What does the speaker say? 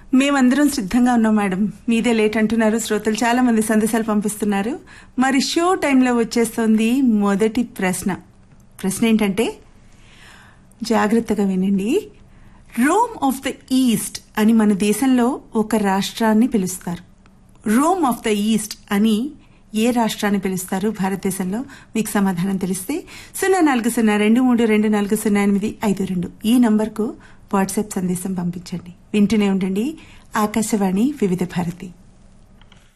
మేమందరం సిద్ధంగా ఉన్నాం మేడం మీదే లేట్ అంటున్నారు శ్రోతలు చాలా మంది సందేశాలు పంపిస్తున్నారు మరి షో టైంలో వచ్చేస్తోంది మొదటి ప్రశ్న ప్రశ్న ఏంటంటే జాగ్రత్తగా వినండి రోమ్ ఆఫ్ ద ఈస్ట్ అని మన దేశంలో ఒక రాష్ట్రాన్ని పిలుస్తారు రోమ్ ఆఫ్ ద ఈస్ట్ అని ఏ రాష్ట్రాన్ని పిలుస్తారు భారతదేశంలో మీకు సమాధానం తెలిస్తే సున్నా నాలుగు సున్నా రెండు మూడు రెండు నాలుగు సున్నా ఎనిమిది ఐదు రెండు ఈ నంబర్కు వాట్సాప్ సందేశం పంపించండి వింటూనే ఉండండి ఆకాశవాణి వివిధ భారతి